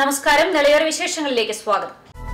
നമസ്കാരം നിളയോര വിശേഷങ്ങളിലേക്ക് സ്വാഗതം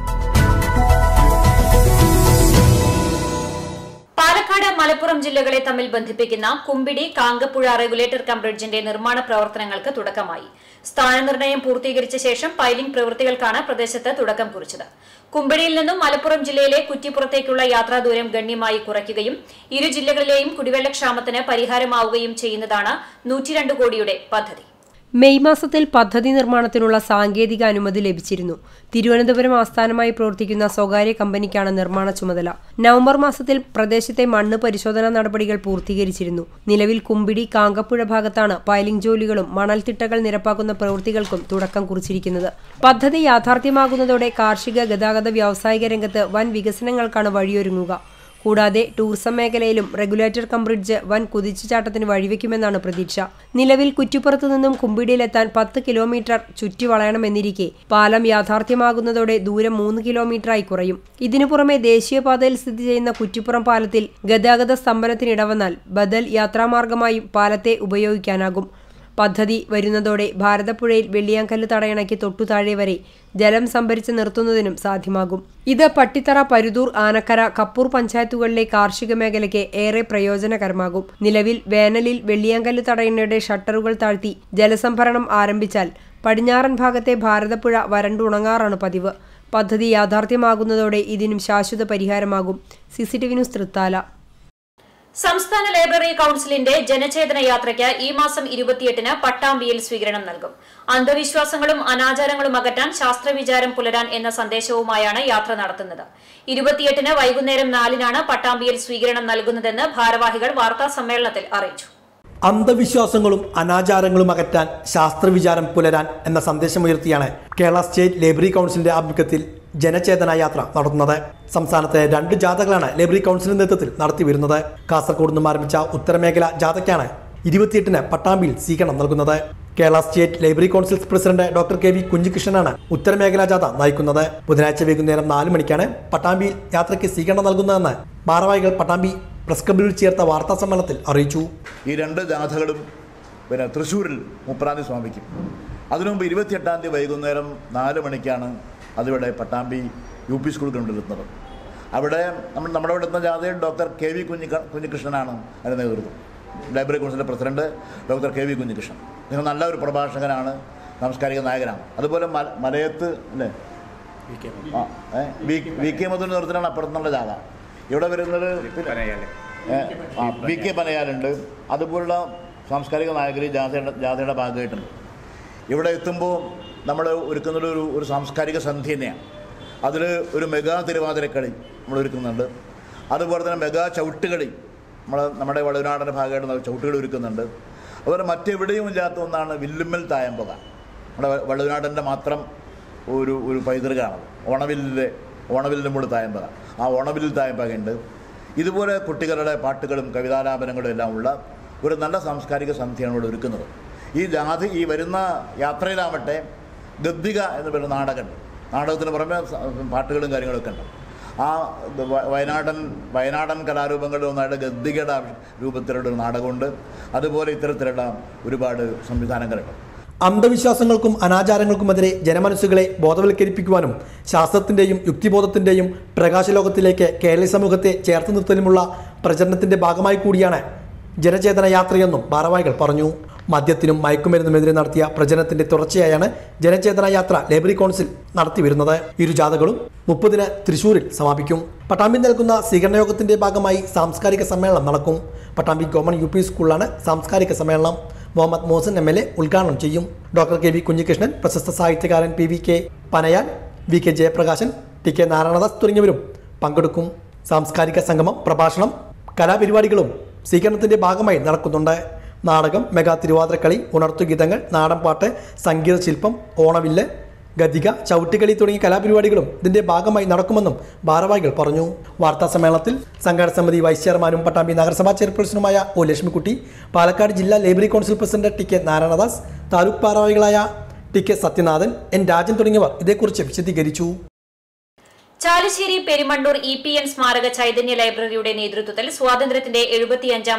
പാലക്കാട് മലപ്പുറം ജില്ലകളെ തമ്മിൽ ബന്ധിപ്പിക്കുന്ന കുമ്പിടി കാങ്കപ്പുഴ റെഗുലേറ്റർ കം ബ്രിഡ്ജിന്റെ നിർമ്മാണ പ്രവർത്തനങ്ങൾക്ക് തുടക്കമായി സ്ഥാനനിർണ്ണയം പൂർത്തീകരിച്ച ശേഷം പൈലിംഗ് പ്രവൃത്തികൾക്കാണ് പ്രദേശത്ത് തുടക്കം കുറിച്ചത് കുമ്പിടിയിൽ നിന്നും മലപ്പുറം ജില്ലയിലെ കുറ്റിപ്പുറത്തേക്കുള്ള യാത്രാദൂരം ഗണ്യമായി കുറയ്ക്കുകയും ഇരു ജില്ലകളിലെയും കുടിവെള്ളക്ഷാമത്തിന് പരിഹാരമാവുകയും ചെയ്യുന്നതാണ് നൂറ്റിരണ്ട് കോടിയുടെ പദ്ധതി മെയ് മാസത്തിൽ പദ്ധതി നിർമ്മാണത്തിനുള്ള സാങ്കേതിക അനുമതി ലഭിച്ചിരുന്നു തിരുവനന്തപുരം ആസ്ഥാനമായി പ്രവർത്തിക്കുന്ന സ്വകാര്യ കമ്പനിക്കാണ് നിർമ്മാണ ചുമതല നവംബർ മാസത്തിൽ പ്രദേശത്തെ മണ്ണ് പരിശോധനാ നടപടികൾ പൂർത്തീകരിച്ചിരുന്നു നിലവിൽ കുമ്പിടി കാങ്കപ്പുഴ ഭാഗത്താണ് പൈലിംഗ് ജോലികളും മണൽത്തിട്ടകൾ നിരപ്പാക്കുന്ന പ്രവൃത്തികൾക്കും തുടക്കം കുറിച്ചിരിക്കുന്നത് പദ്ധതി യാഥാർത്ഥ്യമാകുന്നതോടെ കാർഷിക ഗതാഗത വ്യാവസായിക രംഗത്ത് വൻ വികസനങ്ങൾക്കാണ് വഴിയൊരുങ്ങുക കൂടാതെ ടൂറിസം മേഖലയിലും റെഗുലേറ്റർ കം ബ്രിഡ്ജ് വൻ കുതിച്ചുചാട്ടത്തിന് വഴിവെക്കുമെന്നാണ് പ്രതീക്ഷ നിലവിൽ കുറ്റിപ്പുറത്തു നിന്നും കുമ്പിടിയിലെത്താൻ പത്ത് കിലോമീറ്റർ ചുറ്റി വളയണമെന്നിരിക്കെ പാലം യാഥാർത്ഥ്യമാകുന്നതോടെ ദൂരം മൂന്ന് കിലോമീറ്ററായി കുറയും ഇതിനു പുറമെ ദേശീയപാതയിൽ സ്ഥിതി ചെയ്യുന്ന കുറ്റിപ്പുറം പാലത്തിൽ ഗതാഗത സ്തംഭനത്തിനിടവന്നാൽ ബദൽ യാത്രാമാർഗമായും പാലത്തെ ഉപയോഗിക്കാനാകും പദ്ധതി വരുന്നതോടെ ഭാരതപ്പുഴയിൽ വെള്ളിയാങ്കല്ല് തടയണയ്ക്ക് തൊട്ടു താഴെ വരെ ജലം സംഭരിച്ച് നിർത്തുന്നതിനും സാധ്യമാകും ഇത് പട്ടിത്തറ പരുതൂർ ആനക്കര കപ്പൂർ പഞ്ചായത്തുകളിലെ കാർഷിക മേഖലയ്ക്ക് ഏറെ പ്രയോജനകരമാകും നിലവിൽ വേനലിൽ വെള്ളിയാങ്കല്ല് തടയണയുടെ ഷട്ടറുകൾ താഴ്ത്തി ജലസംഭരണം ആരംഭിച്ചാൽ പടിഞ്ഞാറൻ ഭാഗത്തെ ഭാരതപ്പുഴ വരണ്ടുണങ്ങാറാണ് പതിവ് പദ്ധതി യാഥാർത്ഥ്യമാകുന്നതോടെ ഇതിനും ശാശ്വത പരിഹാരമാകും സിസിടിവി ന്യൂസ് തൃത്താല സംസ്ഥാന ലൈബ്രറി കൌൺസിലിന്റെ ജനചേതന യാത്രയ്ക്ക് ഈ മാസം ഇരുപത്തിയെട്ടിന് പട്ടാമ്പിയിൽ സ്വീകരണം നൽകും അന്ധവിശ്വാസങ്ങളും അനാചാരങ്ങളും അകറ്റാൻ ശാസ്ത്രവിചാരം പുലരാൻ എന്ന സന്ദേശവുമായാണ് യാത്ര നടത്തുന്നത് ഇരുപത്തിയെട്ടിന് വൈകുന്നേരം നാലിനാണ് പട്ടാമ്പിയിൽ സ്വീകരണം നൽകുന്നതെന്ന് ഭാരവാഹികൾ വാർത്താ സമ്മേളനത്തിൽ അറിയിച്ചു അന്ധവിശ്വാസങ്ങളും അനാചാരങ്ങളും അകറ്റാൻ ശാസ്ത്രവിചാരം പുലരാൻ എന്ന സന്ദേശമുയർത്തിയാണ് കേരള സ്റ്റേറ്റ് ലൈബ്രറി കൗൺസിലിന്റെ ആഭിമുഖ്യത്തിൽ ജനചേതന യാത്ര നടത്തുന്നത് സംസ്ഥാനത്തെ രണ്ട് ജാഥകളാണ് ലൈബ്രറി കൗൺസിലിന്റെ നേതൃത്വത്തിൽ നടത്തിവരുന്നത് കാസർഗോഡ് നിന്നും ആരംഭിച്ച ഉത്തരമേഖല ജാഥയ്ക്കാണ് ഇരുപത്തിയെട്ടിന് പട്ടാമ്പിയിൽ സ്വീകരണം നൽകുന്നത് Kerala state library council president doctor K V കുഞ്ഞികൃഷ്ണനാണ് ഉത്തരമേഖലാ ജാഥ നയിക്കുന്നത് ബുധനാഴ്ച വൈകുന്നേരം നാല് മണിക്കാണ് പട്ടാമ്പിയിൽ യാത്രയ്ക്ക് സ്വീകരണം നൽകുന്നതെന്ന് ഭാരവാഹികൾ പട്ടാമ്പി പ്രസ് ക്ലബിൽ ചേർത്ത വാർത്താ സമ്മേളനത്തിൽ അറിയിച്ചു ഈ രണ്ട് ജാഥകളും പിന്നെ തൃശ്ശൂരിൽ മുപ്പതാം തീയതി സമാപിക്കും അതിനു മുമ്പ് ഇരുപത്തിയെട്ടാം തീയതി വൈകുന്നേരം നാല് മണിക്കാണ് അതിവിടെ പട്ടാമ്പി യു പി സ്കൂൾ ഗ്രൗണ്ടിലെത്തുന്നത് അവിടെ നമ്മൾ നമ്മുടെ ഇവിടെ എത്തുന്ന ജാഥയിൽ ഡോക്ടർ കെ വി കുഞ്ഞി കുഞ്ഞികൃഷ്ണനാണ് അതിന് നേതൃത്വം ലൈബ്രറി കൗൺസിലിൻ്റെ president doctor K V Kunhikrishnan നിങ്ങൾ നല്ല ഒരു പ്രഭാഷകനാണ് സാംസ്കാരിക നായകനാണ് അതുപോലെ മല മലയത്ത് അല്ലേ ആ, ഏ, വി വി കെ മധുവിൻ്റെ നേതൃത്വത്തിലാണ് അപ്പുറത്തുള്ള ജാഥ ഇവിടെ വരുന്നത് പിന്നെ ഏ, ആ, വി കെ പനയാലുണ്ട് അതുപോലുള്ള സാംസ്കാരിക നായകർ ഈ ജാഥയുടെ ജാഥയുടെ ഭാഗമായിട്ടുണ്ട് ഇവിടെ എത്തുമ്പോൾ നമ്മൾ ഒരുക്കുന്നത് ഒരു ഒരു സാംസ്കാരിക സന്ധ്യ തന്നെയാണ് അതിൽ ഒരു മെഗാ തിരുവാതിരക്കളി നമ്മൾ ഒരുക്കുന്നുണ്ട് അതുപോലെ തന്നെ മെഗാ ചവിട്ടുകളി നമ്മൾ നമ്മുടെ വളുനാടിൻ്റെ ഭാഗമായിട്ട് നമ്മൾ ചവിട്ടുകളി ഒരുക്കുന്നുണ്ട് അതുപോലെ മറ്റെവിടെയും ഇല്ലാത്ത ഒന്നാണ് വില്ലുമ്മൽ തായമ്പക നമ്മുടെ വളുനാടിൻ്റെ മാത്രം ഒരു ഒരു പൈതൃകമാണത് ഓണവില്ലിലെ ഓണവില്ലിൻ്റെ മുകളിൽ തായമ്പക ആ ഓണവില്ലിൽ തായമ്പകയുണ്ട് ഇതുപോലെ കുട്ടികളുടെ പാട്ടുകളും കവിതാലാപനങ്ങളും എല്ലാം ഉള്ള ഒരു നല്ല സാംസ്കാരിക സന്ധ്യയാണ് ഇവിടെ ഒരുക്കുന്നത് ഈ ജാതി ഈ വരുന്ന യാത്രയിലാവട്ടെ ഗദ്ദിക എന്ന് പറയുന്ന നാടകമുണ്ട് നാടകത്തിന് പുറമെ സ- പാട്ടുകളും കാര്യങ്ങളൊക്കെ ഉണ്ട് ആ ഇത് വ- വയനാടൻ വയനാടൻ കലാരൂപങ്ങളിൽ ഒന്നായിട്ട് ഗദ്ദികയുടെ രൂപത്തിലുള്ള ഒരു നാടകമുണ്ട് അതുപോലെ ഇത്തരത്തിലുള്ള ഒരുപാട് സംവിധാനങ്ങളുണ്ട് അന്ധവിശ്വാസങ്ങൾക്കും അനാചാരങ്ങൾക്കുമെതിരെ ജനമനസ്സുകളെ ബോധവൽക്കരിപ്പിക്കുവാനും ശാസ്ത്രത്തിന്റെയും യുക്തിബോധത്തിന്റെയും പ്രകാശലോകത്തിലേക്ക് കേരളീയ സമൂഹത്തെ ചേർത്ത് നിർത്തലുമുള്ള പ്രചരണത്തിന്റെ ഭാഗമായി കൂടിയാണ് ജനചേതന യാത്രയെന്നും ഭാരവാഹികൾ പറഞ്ഞു മദ്യത്തിനും മയക്കുമരുന്നുമെതിരെ നടത്തിയ പ്രചരണത്തിന്റെ തുടർച്ചയായാണ് ജനചേതന യാത്ര ലൈബ്രറി കൗൺസിൽ നടത്തിവരുന്നത് ഇരു ജാഥകളും മുപ്പതിന് തൃശൂരിൽ സമാപിക്കും പട്ടാമ്പി നൽകുന്ന സ്വീകരണ യോഗത്തിന്റെ ഭാഗമായി സാംസ്കാരിക സമ്മേളനം നടക്കും പട്ടാമ്പി ഗവൺമെന്റ് യു പി സ്കൂളിലാണ് സാംസ്കാരിക സമ്മേളനം Muhammad Mohan M L A ഉദ്ഘാടനം ചെയ്യും ഡോക്ടർ കെ വി കുഞ്ഞികൃഷ്ണൻ പ്രശസ്ത സാഹിത്യകാരൻ P V K Panayan V K Jayaprakashan T K Narayanadas തുടങ്ങിയവരും പങ്കെടുക്കും സാംസ്കാരിക സംഗമം പ്രഭാഷണം കലാപരിപാടികളും സ്വീകരണത്തിന്റെ ഭാഗമായി നടക്കുന്നുണ്ട് നാടകം മെഗാ തിരുവാതിരക്കളി ഉണർത്തുഗീതങ്ങൾ നാടൻപാട്ട് സംഗീത ശില്പം ഓണവില്ല് ഗതിക ചവിട്ടുകളി തുടങ്ങിയ കലാപരിപാടികളും ഇതിന്റെ ഭാഗമായി നടക്കുമെന്നും ഭാരവാഹികൾ പറഞ്ഞു വാർത്താ സമ്മേളനത്തിൽ സംഘാടക സമിതി വൈസ് ചെയർമാനും പട്ടാമ്പി നഗരസഭാ ചെയർപേഴ്സണുമായ ഒ ലക്ഷ്മിക്കുട്ടി പാലക്കാട് ജില്ലാ library council president T K Narayanadas taluk ഭാരവാഹികളായ T K Sathyanathan N Rajan തുടങ്ങിയവർ ഇതേക്കുറിച്ച് വിശദീകരിച്ചു Chalissery Perumannur E P N സ്മാരക ചൈതന്യ ലൈബ്രറിയുടെ നേതൃത്വത്തിൽ സ്വാതന്ത്ര്യത്തിന്റെ എഴുപത്തിയഞ്ചാം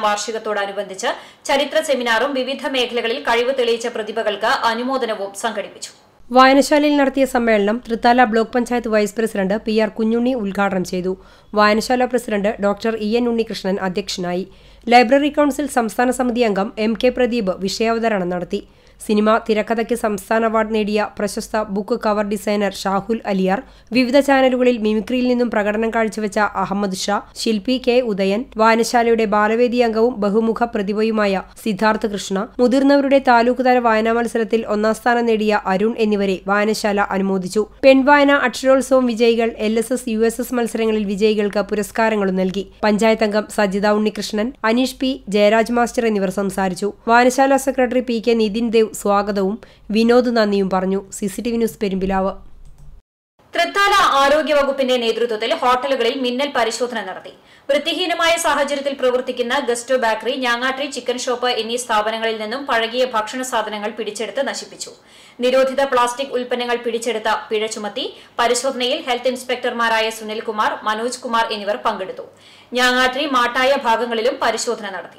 വാർഷികത്തോടനുബന്ധിച്ച് ചരിത്ര സെമിനാറും വിവിധ മേഖലകളിൽ കഴിവ് തെളിയിച്ച പ്രതിഭകൾക്ക് അനുമോദനവും സംഘടിപ്പിച്ചു വായനശാലയിൽ നടത്തിയ സമ്മേളനം Thrithala block panchayat vice president P R Kunhunni ഉദ്ഘാടനം ചെയ്തു വായനശാല president doctor E N Unnikrishnan അധ്യക്ഷനായി ലൈബ്രറി കൌൺസിൽ സംസ്ഥാന സമിതി അംഗം എം കെ പ്രദീപ് വിഷയാവതരണം നടത്തി സിനിമ തിരക്കഥയ്ക്ക് സംസ്ഥാന അവാർഡ് നേടിയ പ്രശസ്ത book cover designer Shahul Aliyar വിവിധ ചാനലുകളിൽ മിമിക്രിയിൽ നിന്നും പ്രകടനം കാഴ്ചവെച്ച അഹമ്മദ് ഷാ ശില്പി കെ ഉദയൻ വായനശാലയുടെ ബാലവേദി അംഗവും ബഹുമുഖ പ്രതിഭയുമായ സിദ്ധാർത്ഥ കൃഷ്ണ മുതിർന്നവരുടെ താലൂക്ക് തല വായനാ മത്സരത്തിൽ ഒന്നാം സ്ഥാനം നേടിയ അരുൺ എന്നിവരെ വായനശാല അനുമോദിച്ചു പെൺവായന അക്ഷരോത്സവം വിജയികൾ L S S U S S മത്സരങ്ങളിൽ വിജയികൾക്ക് പുരസ്കാരങ്ങളും നൽകി പഞ്ചായത്ത് അംഗം സജിത ഉണ്ണികൃഷ്ണൻ അനീഷ് പി ജയരാജ് മാസ്റ്റർ എന്നിവർ സംസാരിച്ചു വായനശാല secretary P K Nithin Dev സ്വാഗതവും വിനോദ് നന്ദിയും പറഞ്ഞു സിസിടിവി ന്യൂസ് പെരുമ്പിലാവ് തൃത്താല ആരോഗ്യവകുപ്പിന്റെ നേതൃത്വത്തിൽ ഹോട്ടലുകളിൽ മിന്നൽ പരിശോധന നടത്തി വൃത്തിഹീനമായ സാഹചര്യത്തിൽ പ്രവർത്തിക്കുന്ന Gusto bakery Njangattiri chicken shop എന്നീ സ്ഥാപനങ്ങളിൽ നിന്നും പഴകിയ ഭക്ഷണ സാധനങ്ങൾ പിടിച്ചെടുത്ത് നശിപ്പിച്ചു നിരോധിത പ്ലാസ്റ്റിക് ഉൽപ്പന്നങ്ങൾ പിടിച്ചെടുത്ത പിഴ ചുമത്തി പരിശോധനയിൽ ഹെൽത്ത് ഇൻസ്പെക്ടർമാരായ സുനിൽകുമാർ മനോജ് കുമാർ എന്നിവർ പങ്കെടുത്തു ഞാങ്ങാട്രി മാട്ടായ ഭാഗങ്ങളിലും പരിശോധന നടത്തി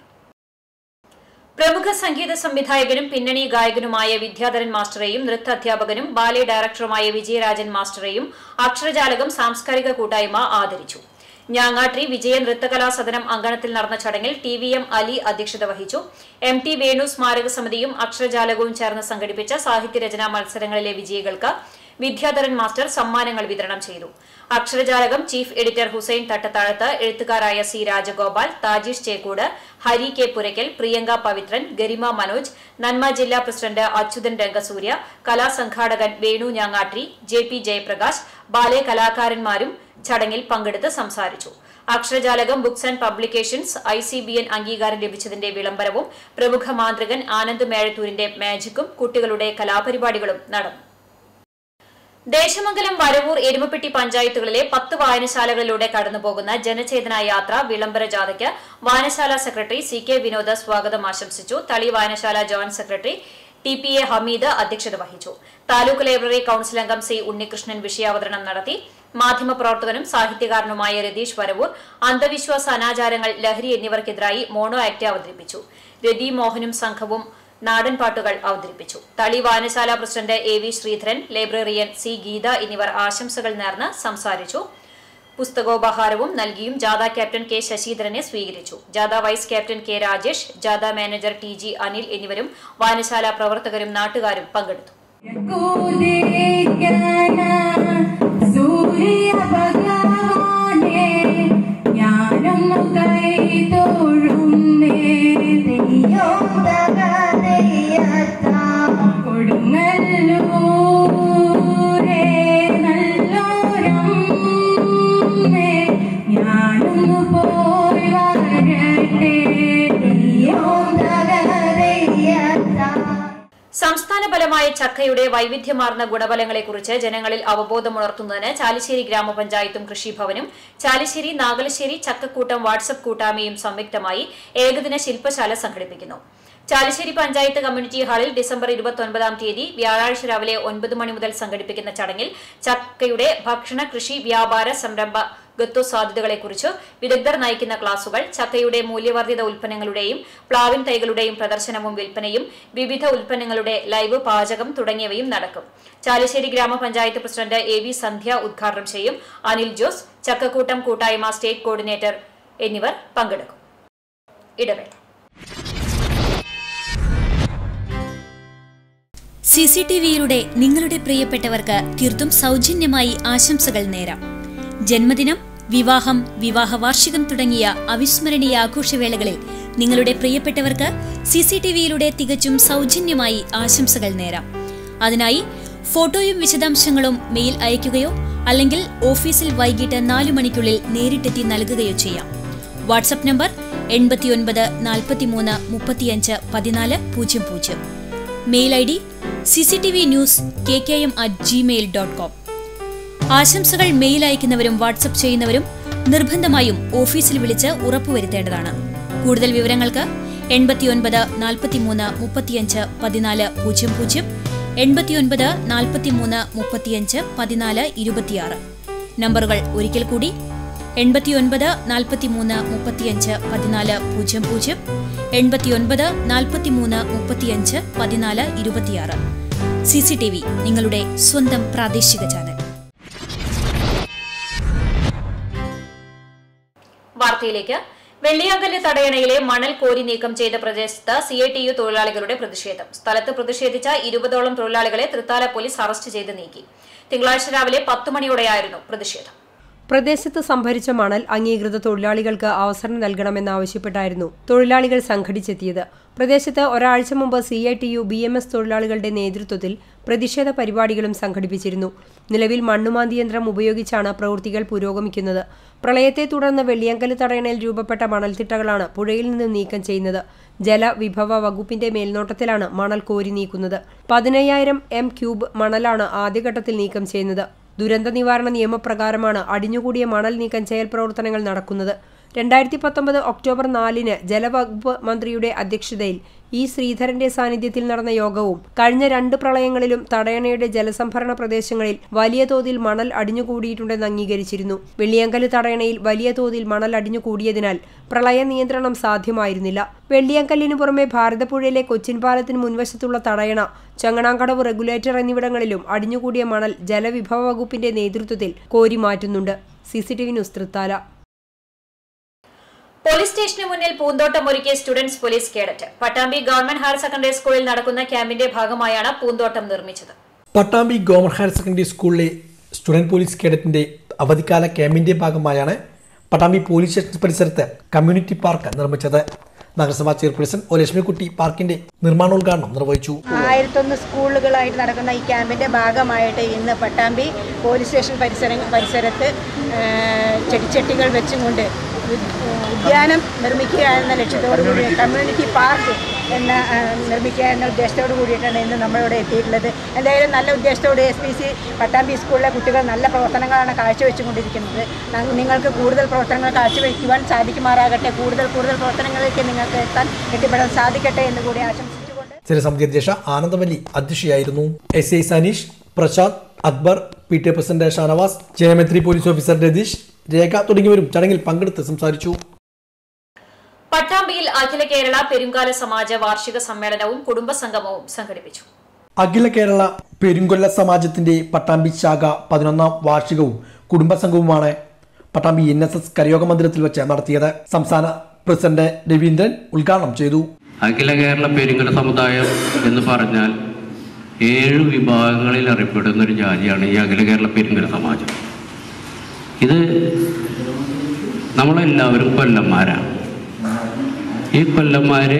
പ്രമുഖ സംഗീത സംവിധായകനും പിന്നണി ഗായകനുമായ വിദ്യാധരൻ മാസ്റ്ററെയും നൃത്താധ്യാപകനും ബാലെ ഡയറക്ടറുമായ വിജയരാജൻ മാസ്റ്ററെയും അക്ഷരജാലകം സാംസ്കാരിക കൂട്ടായ്മ ആദരിച്ചു ഞാങ്ങാട്രി വിജയ നൃത്തകലാ സദനം അങ്കണത്തിൽ നടന്ന ചടങ്ങിൽ ടി വി എം അലി അധ്യക്ഷത വഹിച്ചു എം ടി വേണു സ്മാരക സമിതിയും അക്ഷരജാലകവും ചേർന്ന് സംഘടിപ്പിച്ച സാഹിത്യരചനാ മത്സരങ്ങളിലെ വിജയികൾക്ക് വിദ്യാധരൻ മാസ്റ്റർ സമ്മാനങ്ങൾ വിതരണം ചെയ്തു അക്ഷരജാലകം ചീഫ് എഡിറ്റർ ഹുസൈൻ തട്ടത്താഴത്ത് എഴുത്തുകാരായ സി രാജഗോപാൽ താജീഷ് ചേക്കൂട് ഹരി കെ പുരയ്ക്കൽ പ്രിയങ്ക പവിത്രൻ ഗരിമ മനോജ് നന്മ ജില്ലാ പ്രസിഡന്റ് അച്യുതൻ രംഗസൂര്യ കലാസംഘാടകൻ Venu Njangattiri J P Jayaprakash ballet കലാകാരന്മാരും ചടങ്ങിൽ പങ്കെടുത്ത് സംസാരിച്ചു Aksharajalakam books and publications I C B N അംഗീകാരം ലഭിച്ചതിന്റെ വിളംബരവും പ്രമുഖ മാന്ത്രികൻ ആനന്ദ് മേഴത്തൂരിന്റെ മാജിക്കും കുട്ടികളുടെ കലാപരിപാടികളും നടന്നു ദേശമംഗലം വരവൂർ എരുമപ്പെട്ടി പഞ്ചായത്തുകളിലെ പത്ത് വായനശാലകളിലൂടെ കടന്നുപോകുന്ന ജനചേതന യാത്ര വിളംബര ജാഥയ്ക്ക് വായനശാല സെക്രട്ടറി സി കെ വിനോദ് സ്വാഗതം ആശംസിച്ചു തളി വായനശാല joint secretary T P A Hameed അധ്യക്ഷത വഹിച്ചു താലൂക്ക് ലൈബ്രറി കൌൺസിൽ അംഗം സി ഉണ്ണികൃഷ്ണൻ വിഷയാവതരണം നടത്തി മാധ്യമപ്രവർത്തകനും സാഹിത്യകാരനുമായ രതീഷ് വരവൂർ അന്ധവിശ്വാസ അനാചാരങ്ങൾ ലഹരി എന്നിവർക്കെതിരായി മോണോ ആക്ട് അവതരിപ്പിച്ചു രതി മോഹനും സംഘവും നാടൻ പാട്ടുകൾ അവതരിപ്പിച്ചു തളി വായനശാല പ്രസിഡന്റ് എ വി ശ്രീധരൻ ലൈബ്രറിയൻ സി ഗീത എന്നിവർ ആശംസകൾ നേർന്ന് സംസാരിച്ചു പുസ്തകോപഹാരവും നൽകിയും ജാഥ ക്യാപ്റ്റൻ കെ ശശിധരനെ സ്വീകരിച്ചു ജാഥ വൈസ് ക്യാപ്റ്റൻ കെ രാജേഷ് ജാഥ മാനേജർ ടി ജി അനിൽ എന്നിവരും വായനശാല പ്രവർത്തകരും നാട്ടുകാരും പങ്കെടുത്തു സൂര്യ ഭഗവാനെ ഞാനൊന്നു കൈ തോഴുന്നേ കൊടുങ്ങല്ലൂരേ നല്ലോരം ഞാനൊന്നു പോയി വരട്ടെ സംസ്ഥാന ഫലമായ ചക്കയുടെ വൈവിധ്യമാർന്ന ഗുണഫലങ്ങളെക്കുറിച്ച് ജനങ്ങളിൽ അവബോധമുണർത്തുന്നതിന് ചാലിശ്ശേരി ഗ്രാമപഞ്ചായത്തും കൃഷിഭവനും ചാലിശ്ശേരി നാഗലശ്ശേരി ചക്കക്കൂട്ടം വാട്സപ്പ് കൂട്ടായ്മയും സംയുക്തമായി ഏകദിന ശില്പശാല സംഘടിപ്പിക്കുന്നു ചാലിശ്ശേരി പഞ്ചായത്ത് കമ്മ്യൂണിറ്റി ഹാളിൽ ഡിസംബർ ഇരുപത്തൊൻപതാം തീയതി വ്യാഴാഴ്ച രാവിലെ ഒൻപത് മണി മുതൽ സംഘടിപ്പിക്കുന്ന ചടങ്ങിൽ ചക്കയുടെ ഭക്ഷണ കൃഷി വ്യാപാര സംരംഭ ഗത്വ സാധ്യതകളെക്കുറിച്ച് വിദഗ്ധർ നയിക്കുന്ന ക്ലാസുകൾ ചക്കയുടെ മൂല്യവർദ്ധിത ഉൽപ്പന്നങ്ങളുടെയും പ്ലാവിൻ തൈകളുടെയും പ്രദർശനവും വിൽപ്പനയും വിവിധ ഉൽപ്പന്നങ്ങളുടെ ലൈവ് പാചകം തുടങ്ങിയവയും നടക്കും ചാലിശ്ശേരി ഗ്രാമപഞ്ചായത്ത് പ്രസിഡന്റ് എ വി സന്ധ്യ ഉദ്ഘാടനം ചെയ്യും അനിൽ ജോസ് ചക്കക്കൂട്ടം കൂട്ടായ്മ സ്റ്റേറ്റ് കോർഡിനേറ്റർ എന്നിവർ പങ്കെടുക്കും ഇടവേള സി സി ടി വിയിലൂടെ നിങ്ങളുടെ പ്രിയപ്പെട്ടവർക്ക് തീർത്തും സൗജന്യമായി ആശംസകൾ നേരാം ജന്മദിനം വിവാഹം വിവാഹ വാർഷികം തുടങ്ങിയ അവിസ്മരണീയ ആഘോഷവേളകളിൽ നിങ്ങളുടെ പ്രിയപ്പെട്ടവർക്ക് സി സി ടി വിയിലൂടെ തികച്ചും സൗജന്യമായി ആശംസകൾ നേരാം അതിനായി ഫോട്ടോയും വിശദാംശങ്ങളും മെയിൽ അയയ്ക്കുകയോ അല്ലെങ്കിൽ ഓഫീസിൽ വൈകിട്ട് നാലു മണിക്കുള്ളിൽ നേരിട്ടെത്തി നൽകുകയോ ചെയ്യാം വാട്സപ്പ് നമ്പർ എൺപത്തിയൊൻപത് നാൽപ്പത്തിമൂന്ന് മുപ്പത്തിയഞ്ച് പതിനാല് പൂജ്യം പൂജ്യം mail I D C C T V news K K M at Gmail dot com ആശംസകൾ മെയിൽ അയക്കുന്നവരും വാട്സപ്പ് ചെയ്യുന്നവരും നിർബന്ധമായും ഓഫീസിൽ വിളിച്ച് ഉറപ്പുവരുത്തേണ്ടതാണ് കൂടുതൽ വിവരങ്ങൾക്ക് എൺപത്തിയൊൻപത് നാൽപ്പത്തിമൂന്ന് മുപ്പത്തിയഞ്ച് പതിനാല് പൂജ്യം പൂജ്യം എൺപത്തിയൊൻപത് നാൽപ്പത്തിമൂന്ന് മുപ്പത്തിയഞ്ച് പതിനാല് ഇരുപത്തിയാറ് നമ്പറുകൾ ഒരിക്കൽ കൂടി എൺപത്തിയൊൻപത് നാൽപ്പത്തിമൂന്ന് മുപ്പത്തിയഞ്ച് പതിനാല് പൂജ്യം പൂജ്യം എൺപത്തിയൊൻപത് നാൽപ്പത്തിമൂന്ന് മുപ്പത്തിയഞ്ച് പതിനാല് ഇരുപത്തിയാറ് സി സി ടി വി നിങ്ങളുടെ സ്വന്തം പ്രാദേശിക ചാനൽ വാർത്തയിലേക്ക് വെള്ളിയാങ്കല്ല് തടയണയിലെ മണൽ കോരി നീക്കം ചെയ്ത പ്രദേശത്ത് സി ഐ ടി യു തൊഴിലാളികളുടെ പ്രതിഷേധം സ്ഥലത്ത് പ്രതിഷേധിച്ച ഇരുപതോളം തൊഴിലാളികളെ തൃത്താല പോലീസ് അറസ്റ്റ് ചെയ്ത് നീക്കി തിങ്കളാഴ്ച രാവിലെ പത്ത് മണിയോടെയായിരുന്നു പ്രതിഷേധം പ്രദേശത്ത് സംഭരിച്ച മണൽ അംഗീകൃത തൊഴിലാളികൾക്ക് അവസരം നൽകണമെന്നാവശ്യപ്പെട്ടായിരുന്നു തൊഴിലാളികൾ സംഘടിച്ചെത്തിയത് പ്രദേശത്ത് ഒരാഴ്ച മുമ്പ് C I T U B M S തൊഴിലാളികളുടെ നേതൃത്വത്തിൽ പ്രതിഷേധ പരിപാടികളും സംഘടിപ്പിച്ചിരുന്നു നിലവിൽ മണ്ണുമാന്തി യന്ത്രം ഉപയോഗിച്ചാണ് പ്രവൃത്തികൾ പുരോഗമിക്കുന്നത് പ്രളയത്തെ തുടർന്ന് വെള്ളിയങ്കല് തടയണയിൽ രൂപപ്പെട്ട മണൽത്തിട്ടകളാണ് പുഴയിൽ നിന്ന് നീക്കം ചെയ്യുന്നത് ജലവിഭവ വകുപ്പിന്റെ മേൽനോട്ടത്തിലാണ് മണൽ കോരി നീക്കുന്നത് പതിനയ്യായിരം എം ക്യൂബ് മണലാണ് ആദ്യഘട്ടത്തിൽ നീക്കം ചെയ്യുന്നത് ദുരന്ത നിവാരണ നിയമപ്രകാരമാണ് അടിഞ്ഞുകൂടിയ മണൽ നീക്കം ചെയ്യൽ പ്രവർത്തനങ്ങൾ നടക്കുന്നത് രണ്ടായിരത്തി പത്തൊമ്പത് ഒക്ടോബർ നാലിന് ജലവകുപ്പ് മന്ത്രിയുടെ അധ്യക്ഷതയിൽ ഇ ശ്രീധരന്റെ സാന്നിധ്യത്തിൽ നടന്ന യോഗവും കഴിഞ്ഞ രണ്ട് പ്രളയങ്ങളിലും തടയണയുടെ ജലസംഭരണ പ്രദേശങ്ങളിൽ വലിയ തോതിൽ മണൽ അടിഞ്ഞുകൂടിയിട്ടുണ്ടെന്ന് അംഗീകരിച്ചിരുന്നു വെള്ളിയങ്കല് തടയണയിൽ വലിയ തോതിൽ മണൽ അടിഞ്ഞുകൂടിയതിനാൽ പ്രളയ നിയന്ത്രണം സാധ്യമായിരുന്നില്ല വെള്ളിയങ്കല്ലിനു പുറമെ ഭാരതപ്പുഴയിലെ കൊച്ചിൻ പാലത്തിന് മുൻവശത്തുള്ള തടയണ ചങ്ങണാങ്കടവ് റെഗുലേറ്റർ എന്നിവിടങ്ങളിലും അടിഞ്ഞുകൂടിയ മണൽ ജലവിഭവ വകുപ്പിന്റെ നേതൃത്വത്തിൽ കോരി മാറ്റുന്നുണ്ട് സിസിടിവി ന്യൂസ് തൃത്താല പോലീസ് സ്റ്റേഷന് മുന്നിൽ പൂന്തോട്ടം ഒരുക്കിയ students police cadet Pattambi government higher secondary സ്കൂളിൽ നടക്കുന്ന ക്യാമ്പിന്റെ ഭാഗമായാണ് പൂന്തോട്ടം നിർമ്മിച്ചത് പട്ടാമ്പി ഗവൺമെന്റ് ഹയർ സെക്കൻഡറി സ്കൂളിലെ സ്റ്റുഡന്റ് പോലീസ് കേഡറ്റിന്റെ അവധിക്കാല ക്യാമ്പിന്റെ ഭാഗമായാണ് പട്ടാമ്പി പോലീസ് സ്റ്റേഷൻ പരിസരത്ത് കമ്മ്യൂണിറ്റി പാർക്ക് നിർമ്മിച്ചത് നഗരസഭാ ചെയർപേഴ്സൺ ഒ ലക്ഷ്മിക്കുട്ടി പാർക്കിന്റെ നിർമ്മാണോദ്ഘാടനം നിർവഹിച്ചു ആയിരത്തൊന്ന് സ്കൂളുകളായിട്ട് നടക്കുന്ന ഈ ക്യാമ്പിൻ്റെ ഭാഗമായിട്ട് ഇന്ന് പട്ടാമ്പി പോലീസ് സ്റ്റേഷൻ പരിസര പരിസരത്ത് ആ, ചെടിച്ചട്ടികൾ വെച്ചുകൊണ്ട് ഉ- ഉദ്യാനം നിർമ്മിക്കുക എന്ന ലക്ഷ്യത്തോടു കൂടി കമ്മ്യൂണിറ്റി പാർക്ക് എന്ന ആ, നിർമ്മിക്കുക എന്ന ഉദ്ദേശത്തോടു കൂടിയിട്ടാണ് ഇന്ന് നമ്മളിവിടെ എത്തിയിട്ടുള്ളത് എന്തായാലും നല്ല ഉദ്ദേശത്തോട് എസ് പി സി പട്ടാമ്പി സ്കൂളിലെ കുട്ടികൾ നല്ല പ്രവർത്തനങ്ങളാണ് കാഴ്ചവെച്ചുകൊണ്ടിരിക്കുന്നത് ന- നിങ്ങൾക്ക് കൂടുതൽ പ്രവർത്തനങ്ങൾ കാഴ്ചവെക്കുവാൻ സാധിക്കുമാറാകട്ടെ കൂടുതൽ കൂടുതൽ പ്രവർത്തനങ്ങളിലേക്ക് നിങ്ങൾക്ക് എത്താൻ എത്തിപ്പെടാൻ സാധിക്കട്ടെ എന്ന് കൂടി ആശംസിച്ചുകൊണ്ട് ജനസമിതി അധ്യക്ഷ ആനന്ദവല്ലി അധ്യക്ഷയായിരുന്നു S I Saneesh Prashanth Akbar P T A president Shanavas Jayamanthri police officer Ratheesh Rekha തുടങ്ങിയവരും ചടങ്ങിൽ പങ്കെടുത്ത് സംസാരിച്ചു പട്ടാമ്പിയിൽ അഖില കേരള പെരുങ്കാല സമാജ വാർഷിക സമ്മേളനവും കുടുംബസംഗമവും സംഘടിപ്പിച്ചു അഖില കേരള പെരുങ്കൊല്ല സമാജത്തിന്റെ പട്ടാമ്പി ശാഖ പതിനൊന്നാം വാർഷികവും കുടുംബസംഘവുമാണ് പട്ടാമ്പി എൻ എസ് എസ് കരയോഗ മന്ദിരത്തിൽ വെച്ച് നടത്തിയത് സംസ്ഥാന പ്രസിഡന്റ് രവീന്ദ്രൻ ഉദ്ഘാടനം ചെയ്തു അഖില കേരള പെരുങ്കല സമുദായം എന്ന് പറഞ്ഞാൽ ഏഴ് വിഭാഗങ്ങളിൽ അറിയപ്പെടുന്ന ഒരു ജാതിയാണ് ഈ അഖില കേരള പെരുങ്കല സമാജം ഇത് നമ്മളെല്ലാവരും കൊല്ലന്മാരാണ് ഈ കൊല്ലന്മാര്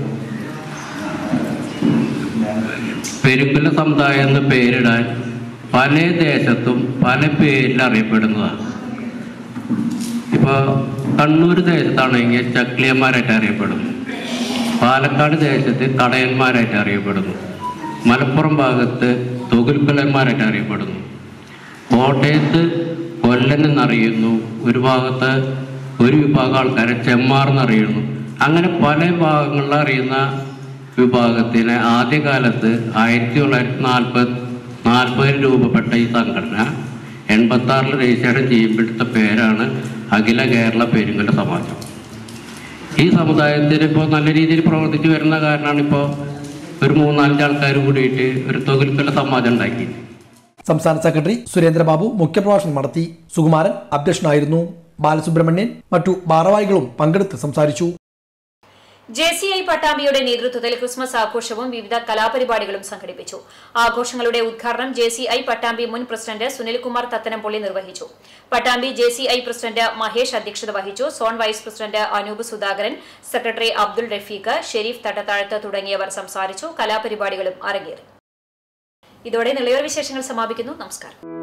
പെരുങ്കല സമുദായം എന്ന് പേരിടാൻ പല ദേശത്തും പല പേരിൽ അറിയപ്പെടുന്നതാണ് ഇപ്പോൾ കണ്ണൂർ ദേശത്താണെങ്കിൽ ചക്ലിയന്മാരായിട്ട് അറിയപ്പെടുന്നു പാലക്കാട് ദേശത്ത് കടയന്മാരായിട്ട് അറിയപ്പെടുന്നു മലപ്പുറം ഭാഗത്ത് തൊകുൽക്കൊല്ലന്മാരായിട്ട് അറിയപ്പെടുന്നു കോട്ടയത്ത് കൊല്ലൻ എന്നറിയുന്നു ഒരു ഭാഗത്ത് ഒരു വിഭാഗം ആൾക്കാരെ ചെമ്മാർ എന്നറിയുന്നു അങ്ങനെ പല ഭാഗങ്ങളിൽ അറിയുന്ന വിഭാഗത്തിന് ആദ്യകാലത്ത് ആയിരത്തി തൊള്ളായിരത്തി നാൽപ്പത് നാൽപ്പതിൽ രൂപപ്പെട്ട ഈ സംഘടന എൺപത്തി ആറിൽ രജിസ്ട്രേഷൻ ചെയ്യപ്പെടുത്ത പേരാണ് അഖില കേരള പെരുങ്കല സമാജം ഈ സമുദായത്തിൽ ഇപ്പോൾ നല്ല രീതിയിൽ പ്രവർത്തിച്ചു വരുന്ന കാരണമാണ് ഇപ്പോൾ ഒരു മൂന്നാലഞ്ച് ആൾക്കാർ കൂടിയിട്ട് ഒരു തൊഴിൽക്കല സമാജം ഉണ്ടാക്കി സംസ്ഥാന സെക്രട്ടറി സുരേന്ദ്രബാബു മുഖ്യപ്രഭാഷണം നടത്തി സുകുമാരൻ അധ്യക്ഷനായിരുന്നു ബാലസുബ്രഹ്മണ്യൻ മറ്റു ഭാരവാഹികളും പങ്കെടുത്ത് സംസാരിച്ചു ജെ സി ഐ പട്ടാമ്പിയുടെ നേതൃത്വത്തിൽ ക്രിസ്മസ് ആഘോഷവും വിവിധ കലാപരിപാടികളും സംഘടിപ്പിച്ചു ആഘോഷങ്ങളുടെ ഉദ്ഘാടനം ജെ സി ഐ പട്ടാമ്പി മുൻ പ്രസിഡന്റ് സുനിൽകുമാർ തത്തനംപൊള്ളി നിർവഹിച്ചു Pattambi J C I president Mahesh അധ്യക്ഷത വഹിച്ചു zone vice president Anoop Sudhakaran secretary Abdul Rafeeq Shareef Thattathazhath തുടങ്ങിയവർ സംസാരിച്ചു കലാപരിപാടികളും അരങ്ങേറി ഇതോടെ നിളയോർ വിശേഷങ്ങൾ സമാപിക്കുന്നു നമസ്കാരം